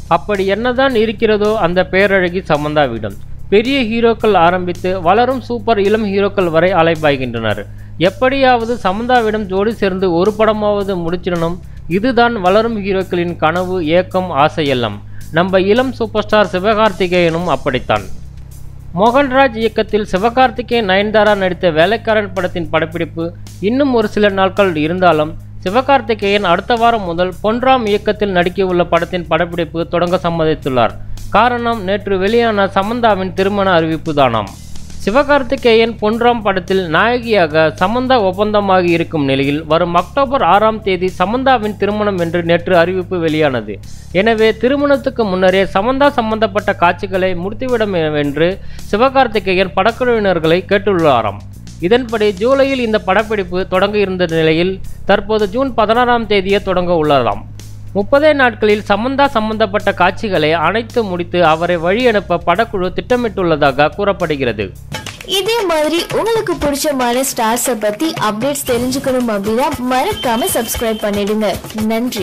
அப்படி என்னதான் இருக்கிறதோ அந்த பேரழகி சமந்தாவிடம் பெரிய ஹீரோக்கள் ஆரம்பித்து வளரும் சூப்பர் இளம் ஹீரோக்கள் வரை அலைபாய்கின்றனர் எப்படியாவது சமந்தாவிடம் ஜோடி சேர்ந்து ஒரு படமாவது முடிச்சிடணும் இதுதான் வளரும் ஹீரோக்களின் கனவு ஏக்கம் ஆசையெல்லாம் நம்ம இளம் சூப்பர் ஸ்டார் சிவகார்த்திகேயனும் அப்படித்தான் மோகன்ராஜ் இயக்கத்தில் சிவகார்த்திகேயன் நயன்தாரா நடித்த வேலைக்காரன் படத்தின் படப்பிடிப்பு இன்னும் ஒரு சில நாட்கள் இருந்தாலும் சிவகார்த்திகேயன் அடுத்த வாரம் முதல் பொன்ராம் இயக்கத்தில் நடிக்கவுள்ள படத்தின் படப்பிடிப்பு தொடங்க சம்மதித்துள்ளார் காரணம் நேற்று வெளியான சமந்தாவின் திருமண அறிவிப்பு தானாம் சிவகார்த்திகேயன் பொன்ராம் படத்தில் நாயகியாக சமந்தா ஒப்பந்தமாகி இருக்கும் நிலையில் வரும் அக்டோபர் ஆறாம் தேதி சமந்தாவின் திருமணம் என்று நேற்று அறிவிப்பு வெளியானது எனவே திருமணத்துக்கு முன்னரே சமந்தா சம்பந்தப்பட்ட காட்சிகளை முடித்துவிட என்று சிவகார்த்திகேயன் படக்குழுவினர்களை கேட்டுள்ளாராம் இதன்படி ஜூலையில் இந்த படப்பிடிப்பு தொடங்க இருந்த நிலையில் தற்போது ஜூன் பதினாறாம் தேதியே தொடங்க உள்ளதாம் முப்பதே நாட்களில் சமந்தா சம்பந்தப்பட்ட காட்சிகளை அனைத்து முடித்து அவரை வழி அனுப்ப படக்குழு திட்டமிட்டுள்ளதாக கூறப்படுகிறது இதே மாதிரி உங்களுக்கு பிடிச்சமான ஸ்டார்ஸை பத்தி அப்டேட்ஸ் தெரிஞ்சுக்கணும் அப்படின்னா மறக்காம சப்ஸ்கிரைப் பண்ணிடுங்க நன்றி